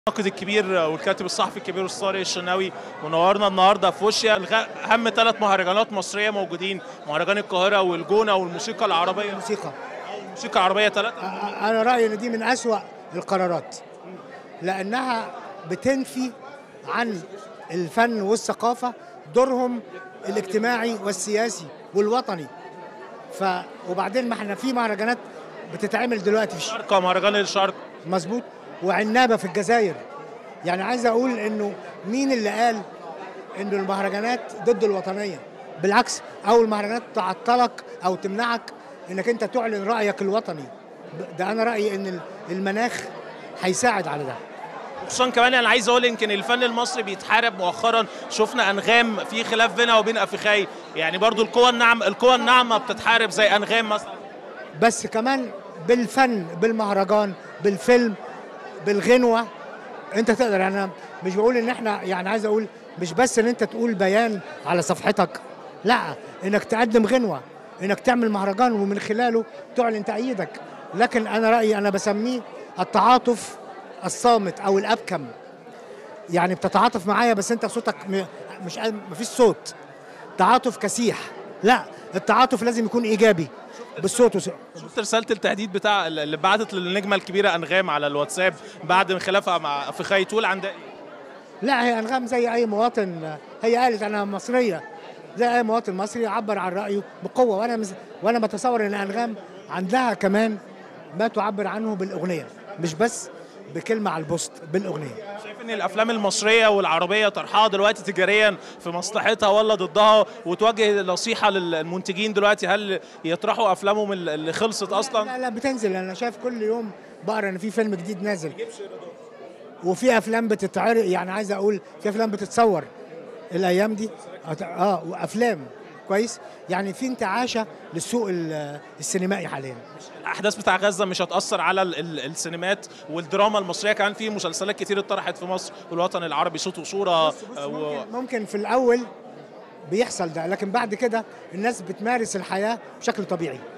الناقد الكبير والكاتب الصحفي الكبير والصاري الشناوي منورنا النهارده في وشيا الغ- اهم ثلاث مهرجانات مصريه موجودين مهرجان القاهره والجونه والموسيقى العربيه الموسيقى الموسيقى العربيه ثلاثه أ- انا رايي ان دي من اسوا القرارات لانها بتنفي عن الفن والثقافه دورهم الاجتماعي والسياسي والوطني ف وبعدين ما احنا في مهرجانات بتتعمل دلوقتي في الش- شرقه مهرجان الشرق مظبوط وعنابه في الجزائر يعني عايز اقول انه مين اللي قال انه المهرجانات ضد الوطنيه بالعكس او المهرجانات تعطلك او تمنعك انك انت تعلن رايك الوطني ب- ده انا رايي ان ال- المناخ هيساعد على ده خصوصا كمان انا عايز اقول يمكن الفن المصري بيتحارب مؤخرا شفنا انغام في خلاف بينها وبين افخاي يعني برضو القوى الناعمه القوى الناعمه بتتحارب زي انغام مثلا بس كمان بالفن بالمهرجان بالفيلم بالغنوه انت تقدر انا مش بقول ان احنا يعني عايز اقول مش بس ان انت تقول بيان على صفحتك لا انك تقدم غنوه انك تعمل مهرجان ومن خلاله تعلن تأييدك لكن انا رايي انا بسميه التعاطف الصامت او الابكم يعني بتتعاطف معايا بس انت صوتك م- مش مفيش صوت تعاطف كسيح لا التعاطف لازم يكون ايجابي بالصوت وس- شفت رساله التهديد بتاع اللي بعتت للنجمه الكبيره انغام على الواتساب بعد من خلافها مع افخاي تقول عن ده لا هي انغام زي اي مواطن هي قالت انا مصريه زي اي مواطن مصري يعبر عن رايه بقوه وانا مز... وانا بتصور ان انغام عندها كمان ما تعبر عنه بالاغنيه مش بس بكلمه على البوست بالاغنيه شايف ان الافلام المصريه والعربيه طرحها دلوقتي تجاريا في مصلحتها ولا ضدها وتوجه نصيحه للمنتجين دلوقتي هل يطرحوا افلامهم اللي خلصت اصلا لا لا بتنزل انا شايف كل يوم بقرا ان في فيلم جديد نازل وفي افلام بتتعرض يعني عايز اقول في افلام بتتصور الايام دي اه وافلام كويس يعني في انتعاشه للسوق ال- السينمائي حاليا الاحداث بتاع غزه مش هتاثر على ال- ال- السينمات والدراما المصريه كمان في مسلسلات كتير اتطرحت في مصر والوطن العربي صوت وصوره آه، و... ممكن, ممكن في الاول بيحصل ده لكن بعد كده الناس بتمارس الحياه بشكل طبيعي